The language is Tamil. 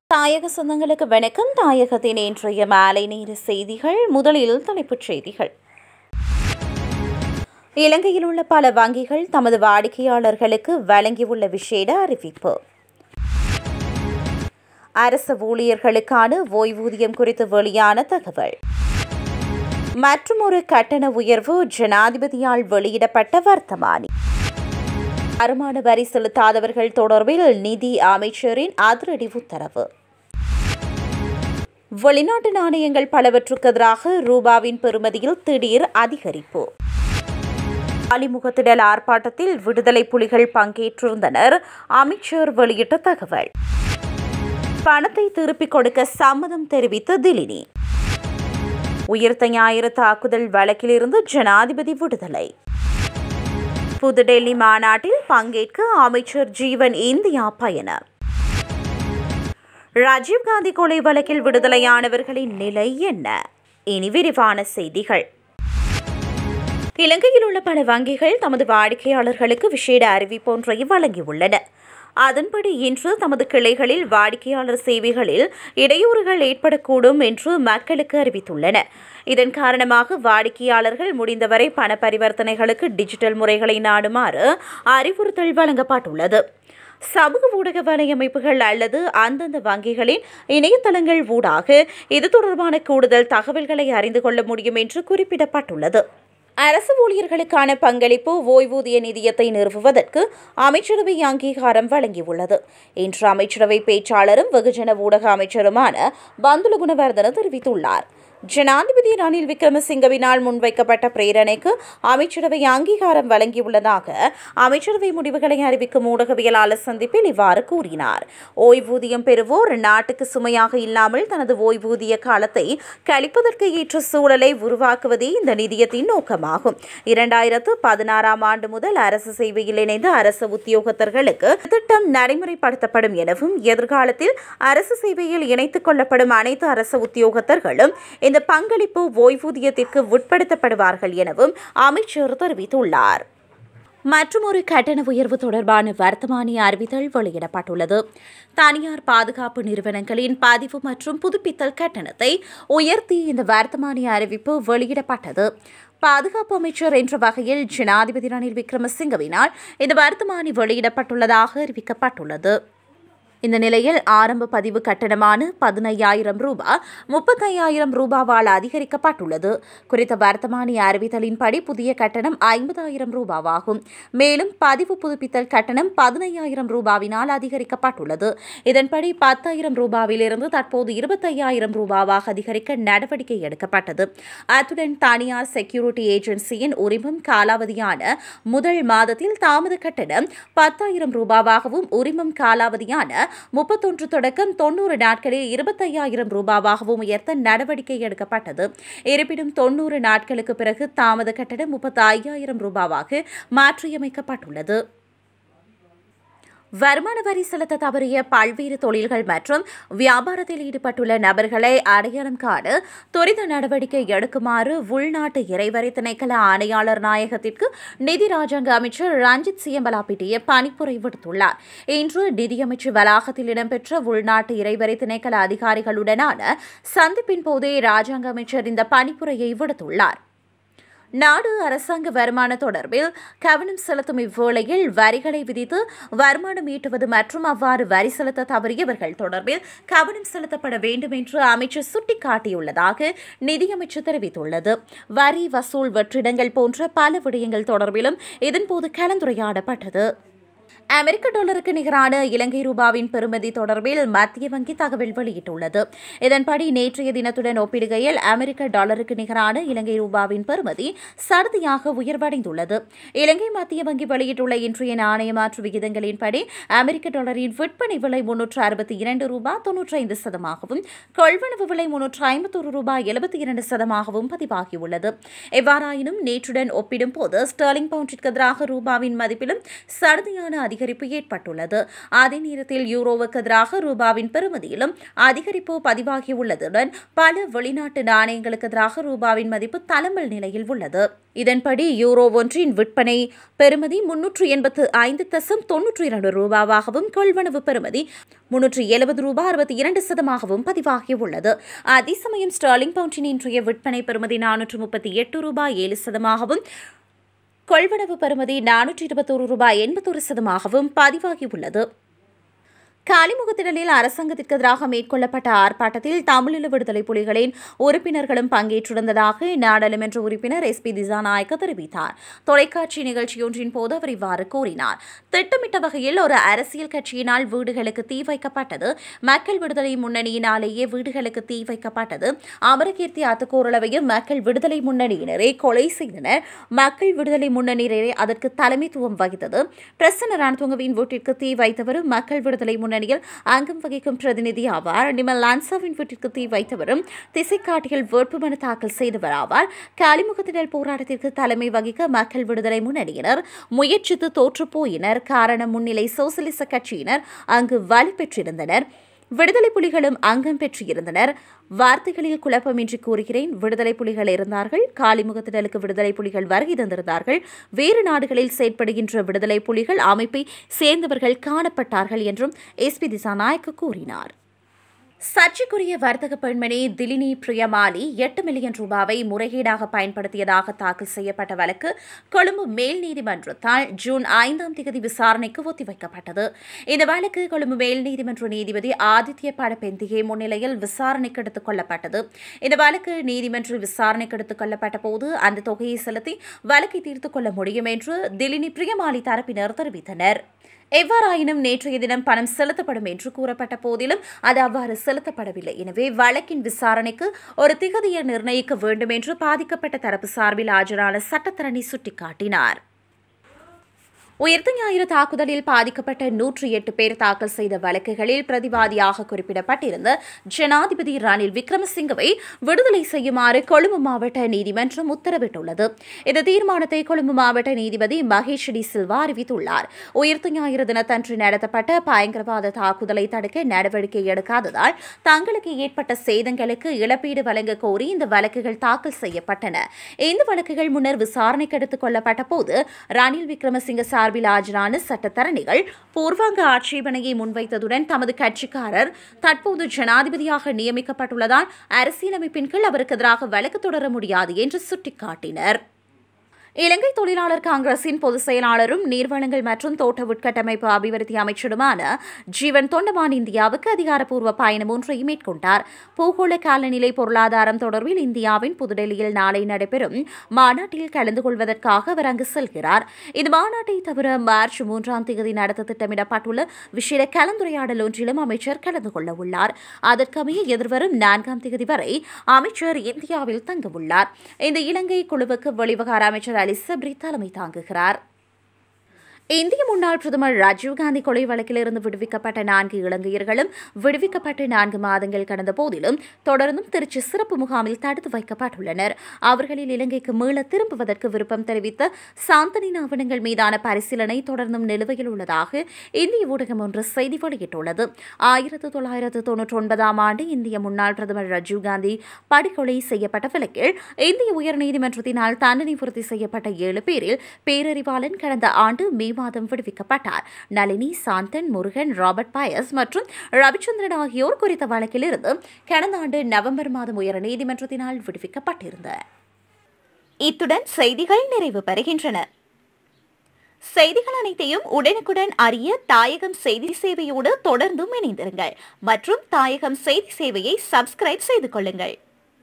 தாயக சொந்தங்களுக்கு வணக்கம் தாயகத்தின் இன்றைய மாலை நேர செய்திகள் முதலில் தலைப்புச் செய்திகள் இலங்கையில் உள்ள பல வங்கிகள் தமது வாடிக்கையாளர்களுக்கு வழங்கியுள்ள விசேட அறிவிப்பு அரசு ஊழியர்களுக்கான ஓய்வூதியம் குறித்து வெளியான தகவல் மற்றும் ஒரு கட்டண உயர்வு ஜனாதிபதியால் வெளியிடப்பட்ட வர்த்தமானி வருமான வரி செலுத்தாதவர்கள் தொடர்பில் நிதி அமைச்சரின் அதிரடி உத்தரவு வெளிநாட்டு நாணயங்கள் பலவற்றுக்கு எதிராக ரூபாவின் பெறுமதியில் திடீர் அதிகரிப்பு அலிமுகத்திடல் ஆர்ப்பாட்டத்தில் விடுதலை புலிகள் பங்கேற்றிருந்தனர் அமைச்சர் வெளியிட்ட தகவல் பணத்தை திருப்பிக் கொடுக்க சம்மதம் தெரிவித்த திலினி உயிர்த்த ஞாயிறு தாக்குதல் வழக்கிலிருந்து ஜனாதிபதி விடுதலை புதுடெல்லி மாநாட்டில் பங்கேற்க அமைச்சர் ஜீவன் இந்தியா பயணம் ராஜீவ்காந்தி கொலை வழக்கில் விடுதலையானவர்களின் நிலை என்ன இனி விரிவான செய்திகள் இலங்கையில் உள்ள பல வங்கிகள் தமது வாடிக்கையாளர்களுக்கு விசேட அறிவிப்பொன்றை வழங்கியுள்ளன அதன்படி இன்று தமது கிளைகளில் வாடிக்கையாளர் சேவைகளில் இடையூறுகள் ஏற்படக்கூடும் என்று மக்களுக்கு அறிவித்துள்ளன இதன் காரணமாக வாடிக்கையாளர்கள் முடிந்தவரை பண பரிவர்த்தனைகளுக்கு டிஜிட்டல் முறைகளை நாடுமாறு அறிவுறுத்தல் வழங்கப்பட்டுள்ளது சமூக ஊடக வலையமைப்புகள் அல்லது அந்தந்த வங்கிகளின் இணையதளங்கள் ஊடாக இது தொடர்பான கூடுதல் தகவல்களை அறிந்து கொள்ள முடியும் என்று குறிப்பிடப்பட்டுள்ளது அரசு ஊழியர்களுக்கான பங்களிப்பு ஓய்வூதிய நிதியத்தை நிறுவுவதற்கு அமைச்சரவை அங்கீகாரம் வழங்கியுள்ளது இன்று அமைச்சரவை பேச்சாளரும் வெகுஜன ஊடக அமைச்சருமான பந்துல குணவர்தன தெரிவித்துள்ளார் ஜனாதிபதி ரணில் விக்ரமசிங்கவினால் முன்வைக்கப்பட்ட பிரேரணைக்கு அமைச்சரவை அங்கீகாரம் வழங்கியுள்ளதாக அமைச்சரவை முடிவுகளை அறிவிக்கும் ஊடகவியலாளர் சந்திப்பில் இவ்வாறு கூறினார் ஓய்வூதியம் பெறுவோர் நாட்டுக்கு சுமையாக இல்லாமல் தனது ஓய்வூதிய காலத்தை கழிப்பதற்கு ஏற்ற சூழலை உருவாக்குவதே இந்த நிதியத்தின் நோக்கமாகும் இரண்டாயிரத்து பதினாறாம் ஆண்டு முதல் அரசு சேவையில் இணைந்த அரசு உத்தியோகத்தர்களுக்கு திட்டம் நடைமுறைப்படுத்தப்படும் எனவும் எதிர்காலத்தில் அரசு சேவையில் இணைத்துக் கொள்ளப்படும் அனைத்து அரசு உத்தியோகத்தர்களும் இந்த பங்களிப்பு ஓய்வூதியத்திற்கு உட்படுத்தப்படுவார்கள் எனவும் அமைச்சர் தெரிவித்துள்ளார் மற்றும் ஒரு கட்டண உயர்வு தொடர்பான வர்த்தமானி அறிவித்தல் வெளியிடப்பட்டுள்ளது தனியார் பாதுகாப்பு நிறுவனங்களின் பதிவு மற்றும் புதுப்பித்தல் கட்டணத்தை உயர்த்தி இந்த வர்த்தமானி அறிவிப்பு வெளியிடப்பட்டது பாதுகாப்பு அமைச்சர் என்ற வகையில் ஜனாதிபதி ரணில் விக்ரமசிங்கவினால் இந்த வர்த்தமானி வெளியிடப்பட்டுள்ளதாக அறிவிக்கப்பட்டுள்ளது இந்த நிலையில் ஆரம்ப பதிவு கட்டணமான பதினையாயிரம் ரூபாய் முப்பத்தையாயிரம் ரூபாவால் அதிகரிக்கப்பட்டுள்ளது குறித்த வர்த்தமானி அறிவித்தலின்படி புதிய கட்டணம் ஐம்பதாயிரம் ரூபாவாகும் மேலும் பதிவு புதுப்பித்தல் கட்டணம் பதினையாயிரம் ரூபாவினால் அதிகரிக்கப்பட்டுள்ளது இதன்படி பத்தாயிரம் ரூபாவிலிருந்து தற்போது இருபத்தையாயிரம் ரூபாவாக அதிகரிக்க நடவடிக்கை எடுக்கப்பட்டது அத்துடன் தனியார் செக்யூரிட்டி ஏஜென்சியின் உரிமம் காலாவதியான முதல் மாதத்தில் தாமத கட்டணம் பத்தாயிரம் ரூபாவாகவும் உரிமம் காலாவதியான முப்பத்தொன்று தொடக்கம் தொன்னூறு நாட்களில் இருபத்தையாயிரம் ரூபாவாகவும் உயர்த்த நடவடிக்கை எடுக்கப்பட்டது இருப்பினும் தொன்னூறு நாட்களுக்கு பிறகு தாமத கட்டணம் முப்பத்தி ஐயாயிரம் ரூபாவாக மாற்றியமைக்கப்பட்டுள்ளது வருமான வரி செலுத்த தவறிய பல்வேறு தொழில்கள் மற்றும் வியாபாரத்தில் ஈடுபட்டுள்ள நபர்களை அடையாளம் காண துரித நடவடிக்கை எடுக்குமாறு உள்நாட்டு இறைவரி திணைக்கள ஆணையாளர் நாயகத்திற்கு நிதி ராஜாங்க அமைச்சர் ரஞ்சித் சியம்பலாபிட்டிய பணிப்புரை விடுத்துள்ளார் இன்று நிதியமைச்சு வளாகத்தில் இடம்பெற்ற உள்நாட்டு இறைவரி திணைக்கள அதிகாரிகளுடனான சந்திப்பின் போதே ராஜாங்க அமைச்சர் இந்த பணிப்புரையை விடுத்துள்ளார் நாடு அரசாங்க வருமான தொடர்பில் கவனம் செலுத்தும் இவ்வேளையில் வரிகளை விதித்து வருமானம் ஈட்டுவது மற்றும் அவ்வாறு வரி செலுத்த தவறியவர்கள் தொடர்பில் கவனம் செலுத்தப்பட வேண்டும் என்று அமைச்சர் சுட்டிக்காட்டியுள்ளதாக நிதியமைச்சர் தெரிவித்துள்ளது வரி வசூல் வெற்றிடங்கள் போன்ற பல விடயங்கள் தொடர்பிலும் இதன்போது கலந்துரையாடப்பட்டது அமெரிக்க டாலருக்கு நிகரான இலங்கை ரூபாவின் பெறுமதி தொடர்பில் மத்திய வங்கி தகவல் வெளியிட்டுள்ளது இதன்படி நேற்றைய தினத்துடன் ஒப்பிடுகையில் அமெரிக்க டாலருக்கு நிகரான இலங்கை ரூபாவின் பெறுமதி சடுதியாக உயர்வடைந்துள்ளது இலங்கை மத்திய வங்கி வெளியிட்டுள்ள இன்றைய நாணய மாற்று விகிதங்களின்படி அமெரிக்க டாலரின் விற்பனை விலை முன்னூற்று அறுபத்தி இரண்டு ரூபாய் தொன்னூற்றி ஐந்து சதமாகவும் கொள்வனவு விலை முன்னூற்று ஐம்பத்தொரு ரூபாய் எழுபத்தி இரண்டு சதமாகவும் பதிவாகியுள்ளது எவ்வாறாயினும் நேற்றுடன் ஒப்பிடும் போது ஸ்டெர்லிங் பவுண்டிற்கு எதிராக ரூபாவின் மதிப்பிலும் சடுதியான அதிக அதிகரிப்பு ஏற்பட்டுள்ளது அதே நேரத்தில் யூரோவுக்கு எதிராக ரூபாவின் பெறுமதியிலும் அதிகரிப்பு பதிவாகியுள்ளதுடன் பல வெளிநாட்டு நாணயங்களுக்கு எதிராக ரூபாவின் மதிப்பு தளம்பல் நிலையில் உள்ளது இதன்படி யூரோ ஒன்றின் விற்பனை பெறுமதி முன்னூற்று எண்பத்து ஐந்து தசம் தொன்னூற்றி இரண்டு ரூபாவாகவும் கொள்வனவு பெறுமதி முன்னூற்றி எழுபது ரூபாய் அறுபத்தி இரண்டு சதமாகவும் பதிவாகியுள்ளது அதே சமயம் ஸ்டர்லிங் பவுண்டின் இன்றைய விற்பனை பெறுமதி நானூற்று முப்பத்தி எட்டு ரூபாய் ஏழு சதமாகவும் கொள்வனவு பெறுமதி நானூற்றி இருபத்தோரு ரூபாய் எண்பத்தொரு சதமாகவும் பதிவாகியுள்ளது காலிமுகத்திடலில் அரசாங்கத்திற்கு எதிராக மேற்கொள்ளப்பட்ட ஆர்ப்பாட்டத்தில் தமிழீழ விடுதலை புலிகளின் உறுப்பினர்களும் பங்கேற்றிருந்ததாக நாடாளுமன்ற உறுப்பினர் எஸ் பி திசாநாயக்க தெரிவித்தார் தொலைக்காட்சி நிகழ்ச்சியொன்றின் போது அவர் இவ்வாறு கூறினார் திட்டமிட்ட வகையில் ஒரு அரசியல் கட்சியினால் வீடுகளுக்கு தீ வைக்கப்பட்டது மக்கள் விடுதலை முன்னணியினாலேயே வீடுகளுக்கு தீ வைக்கப்பட்டது அமரகீர்த்தி அத்துக்கூறளவையும் மக்கள் விடுதலை முன்னணியினரை கொலை செய்தனர் மக்கள் விடுதலை முன்னணியினரை அதற்கு தலைமைத்துவம் வகித்தது பிரசன்ன ரணதுங்கவின் வீட்டிற்கு தீ வைத்தவரும் மக்கள் விடுதலை முன்னணியில் அங்கம் வகிக்கும் பிரதிநிதி ஆவார் நிமல் லான்சாவின் வீட்டிற்கு தீ வைத்தவரும் திசைக்காட்டியில் வேட்புமனு தாக்கல் செய்தவர் ஆவார் காலிமுகத்தினர் போராட்டத்திற்கு தலைமை வகிக்க மக்கள் விடுதலை முன்னணியினர் முயற்சித்து தோற்றுப் போயினர் காரணம் முன்னிலை சோசலிச கட்சியினர் அங்கு வலு பெற்றிருந்தனர் விடுதலை புலிகளும் அங்கம் பெற்றிருந்தனர் வார்த்தைகளில் குழப்பமின்றி கூறுகிறேன் விடுதலை புலிகள் இருந்தார்கள் காலிமுகத்திடலுக்கு விடுதலை புலிகள் வருகை தந்திருந்தார்கள் வேறு நாடுகளில் செயற்படுகின்ற விடுதலை புலிகள் அமைப்பை சேர்ந்தவர்கள் காணப்பட்டார்கள் என்றும் எஸ்பி திசாநாயக்க கூறினார் சர்ச்சைக்குரிய வர்த்தக பெண்மணி திலினி பிரியமாலி எட்டு மில்லியன் ரூபாவை முறைகேடாக பயன்படுத்தியதாக தாக்கல் செய்யப்பட்ட வழக்கு கொழும்பு மேல் நீதிமன்றத்தால் ஜூன் ஐந்தாம் தேதி விசாரணைக்கு ஒத்திவைக்கப்பட்டது இந்த வழக்கு கொழும்பு மேல் நீதிமன்ற நீதிபதி ஆதித்ய படபெந்திகே முன்னிலையில் விசாரணைக்கு எடுத்துக் கொள்ளப்பட்டது இந்த வழக்கு நீதிமன்றில் விசாரணைக்கு எடுத்துக் கொள்ளப்பட்ட போது அந்த தொகையை செலுத்தி வழக்கை தீர்த்துக் கொள்ள முடியும் என்று திலினி பிரியமாலி தரப்பினர் தெரிவித்தனர் எவ்வாறாயினும் நேற்றைய தினம் பணம் செலுத்தப்படும் என்று கூறப்பட்ட போதிலும் அது அவ்வாறு செலுத்தப்படவில்லை எனவே வழக்கின் விசாரணைக்கு ஒரு திகதியை நிர்ணயிக்க வேண்டும் என்று பாதிக்கப்பட்ட தரப்பு சார்பில் ஆஜரான சட்டத்தரணி சுட்டிக்காட்டினார் உயிர்த்த ஞாயிறு தாக்குதலில் பாதிக்கப்பட்ட நூற்றி எட்டு பேர் தாக்கல் செய்த வழக்குகளில் பிரதிவாதியாக குறிப்பிடப்பட்டிருந்த ஜனாதிபதி ரணில் விக்ரமசிங்கவை விடுதலை செய்யுமாறு கொழும்பு மாவட்ட நீதிமன்றம் உத்தரவிட்டுள்ளது இந்த தீர்மானத்தை கொழும்பு மாவட்ட நீதிபதி மகேஷ் டி சில்வா அறிவித்துள்ளார் உயிர்த்த ஞாயிறு தினத்தன்று நடத்தப்பட்ட பயங்கரவாத தாக்குதலை தடுக்க நடவடிக்கை எடுக்காததால் தங்களுக்கு ஏற்பட்ட சேதங்களுக்கு இழப்பீடு வழங்க கோரி இந்த வழக்குகள் தாக்கல் செய்யப்பட்டன இந்த வழக்குகள் முன்னர் விசாரணைக்கு எடுத்துக் கொள்ளப்பட்ட போது ரணில் விக்ரமசிங்க சார்பில் ஆஜரான சட்டத்தரணிகள் பூர்வாங்க ஆட்சேபனையை முன்வைத்ததுடன் தமது கட்சிக்காரர் தற்போது ஜனாதிபதியாக நியமிக்கப்பட்டுள்ளதால் அரசியலமைப்பின் கீழ் அவருக்கு எதிராக வழக்கு தொடர முடியாது என்று சுட்டிக்காட்டினர் இலங்கை தொழிலாளர் காங்கிரசின் பொதுச் செயலாளரும் நீர்வளங்கள் மற்றும் தோட்ட உட்கட்டமைப்பு அபிவிருத்தி அமைச்சருமான ஜீவன் தொண்டமான் இந்தியாவுக்கு அதிகாரப்பூர்வ பயணம் ஒன்றை மேற்கொண்டார் பூகோள காலநிலை பொருளாதாரம் தொடர்பில் இந்தியாவின் புதுடெல்லியில் நாளை நடைபெறும் மாநாட்டில் கலந்து கொள்வதற்காக அவர் அங்கு செல்கிறார் இந்த மாநாட்டை தவிர மார்ச் மூன்றாம் தேதி நடத்த திட்டமிடப்பட்டுள்ள விசேட கலந்துரையாடல் ஒன்றிலும் அமைச்சர் கலந்து கொள்ள உள்ளார் அதற்கமைய எதிர்வரும் நான்காம் தேதி வரை அமைச்சர் இந்தியாவில் தங்கவுள்ளார் இந்த இலங்கை குழுவுக்கு வெளிவகார அமைச்சர் அலி சப்ரி தலைமை தாங்குகிறார் இந்திய முன்னாள் பிரதமர் ராஜீவ்காந்தி கொலை வழக்கிலிருந்து விடுவிக்கப்பட்ட நான்கு இலங்கையர்களும் விடுவிக்கப்பட்டு நான்கு மாதங்கள் கடந்த போதிலும் தொடர்ந்தும் திருச்சி சிறப்பு முகாமில் தடுத்து வைக்கப்பட்டுள்ளனர் அவர்களில் இலங்கைக்கு மீள திரும்புவதற்கு விருப்பம் தெரிவித்த சாந்தனின் ஆவணங்கள் மீதான பரிசீலனை தொடர்ந்தும் நிலுவையில் உள்ளதாக இந்திய ஊடகம் ஒன்று செய்தி வெளியிட்டுள்ளது ஆயிரத்து தொள்ளாயிரத்து தொன்னூற்றி ஒன்பதாம் ஆண்டு இந்திய முன்னாள் பிரதமர் ராஜீவ்காந்தி படுகொலை செய்யப்பட்ட வழக்கில் இந்திய உயர்நீதிமன்றத்தினால் தண்டனை பூர்த்தி செய்யப்பட்ட ஏழு பேரில் பேரறிவாளன் கடந்த ஆண்டு மே மாதம் விடுவிக்கப்பட்டார் நளினி சாந்தன் முருகன் ராபர்ட் பயஸ் மற்றும் ரவிச்சந்திரன் ஆகியோர் குறித்த வழக்கிலிருந்து கடந்த ஆண்டு நவம்பர் மாதம் உயர் நீதிமன்றத்தினால் விடுவிக்கப்பட்டிருந்தனர் இத்துடன் செய்திகள் நிறைவு பெறுகின்றன செய்திகள் அனைத்தையும் உடனுக்குடன் அறிய தாயகம் செய்தி சேவையோடு தொடர்ந்தும் இணைந்திருங்கள் மற்றும் தாயகம் செய்தி சேவையை சப்ஸ்கிரைப் செய்து கொள்ளுங்கள்